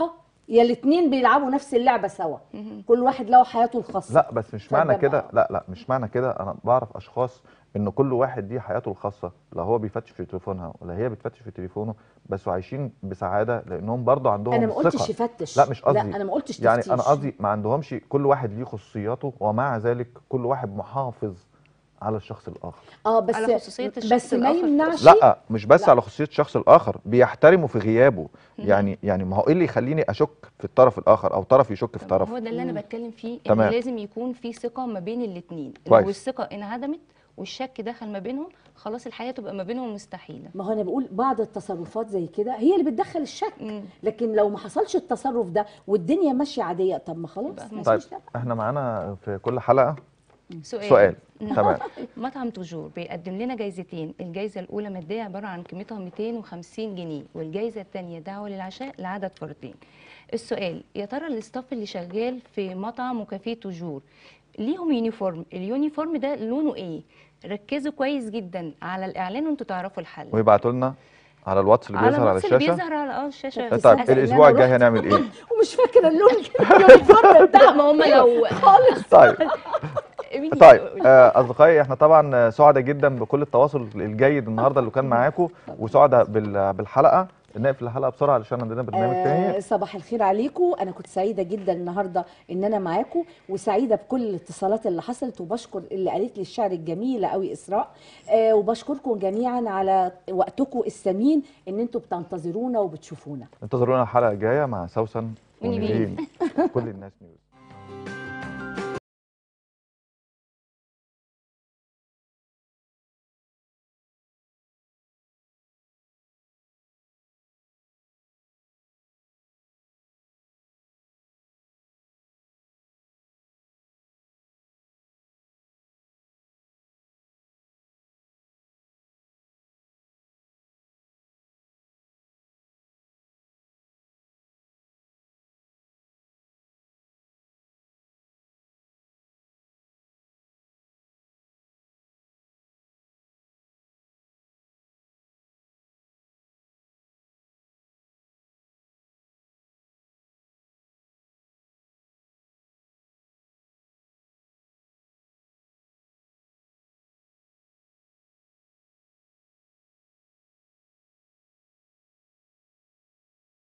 يا الاثنين بيلعبوا نفس اللعبه سوا كل واحد له حياته الخاصه لا بس مش معنى اتفضل كده بقى. لا لا مش معنى كده انا بعرف اشخاص ان كل واحد دي حياته الخاصه لا هو بيفتش في تليفونها ولا هي بتفتش في تليفونه بس وعايشين بسعاده لانهم برضه عندهم انا ما قلتش ثقة. يفتش لا مش قصدي لا انا ما قلتش يعني تفتيش. انا قصدي ما عندهمش كل واحد ليه خصوصياته ومع ذلك كل واحد محافظ على الشخص الاخر اه بس على خصوصية الشخص بس ما الآخر. يمنعش لا مش بس لا. على خصوصيه الشخص الاخر بيحترمه في غيابه يعني يعني ما هو ايه اللي يخليني اشك في الطرف الاخر او طرف يشك في طب طرف هو ده اللي انا بتكلم فيه تمام. ان لازم يكون في ثقه ما بين الاثنين كويس. لو الثقه انعدمت والشك دخل ما بينهم خلاص الحياه تبقى ما بينهم مستحيله ما هو انا بقول بعض التصرفات زي كده هي اللي بتدخل الشك مم. لكن لو ما حصلش التصرف ده والدنيا ماشيه عاديه طب ما خلاص ما طيب فيش ده احنا معانا في كل حلقه سؤال, سؤال تمام مطعم توجور بيقدم لنا جايزتين الجايزه الاولى ماديه عباره عن قيمتها 250 جنيه والجايزه الثانيه دعوه للعشاء لعدد فردين السؤال يا ترى الاستاف اللي شغال في مطعم وكافيه توجور ليهم يونيفورم اليونيفورم ده لونه ايه ركزوا كويس جدا على الاعلان وانتوا تعرفوا الحل ويبعتوا لنا على الواتس اللي على بيظهر على الواتس اللي الشاشه بيظهر على اه الشاشه طب طيب تصدق إن الاسبوع أنا الجاي رحت- هنعمل ايه ومش فاكره اللون اليونيفورم بتاعهم ما هم لو خالص طيب مين طيب يقول؟ آه، اصدقائي احنا طبعا سعداء جدا بكل التواصل الجيد النهارده اللي كان معاكم وسعداء بال- بالحلقه نقفل الحلقه بسرعه علشان عندنا برنامج آه تاني صباح الخير عليكم انا كنت سعيده جدا النهارده ان انا معاكم وسعيده بكل الاتصالات اللي حصلت وبشكر اللي قالت لي الشعر الجميله قوي اسراء آه وبشكركم جميعا على وقتكم الثمين ان انتم بتنتظرونا وبتشوفونا انتظرونا الحلقه الجايه مع سوسن ونيفين. ونيفين كل الناس نيوز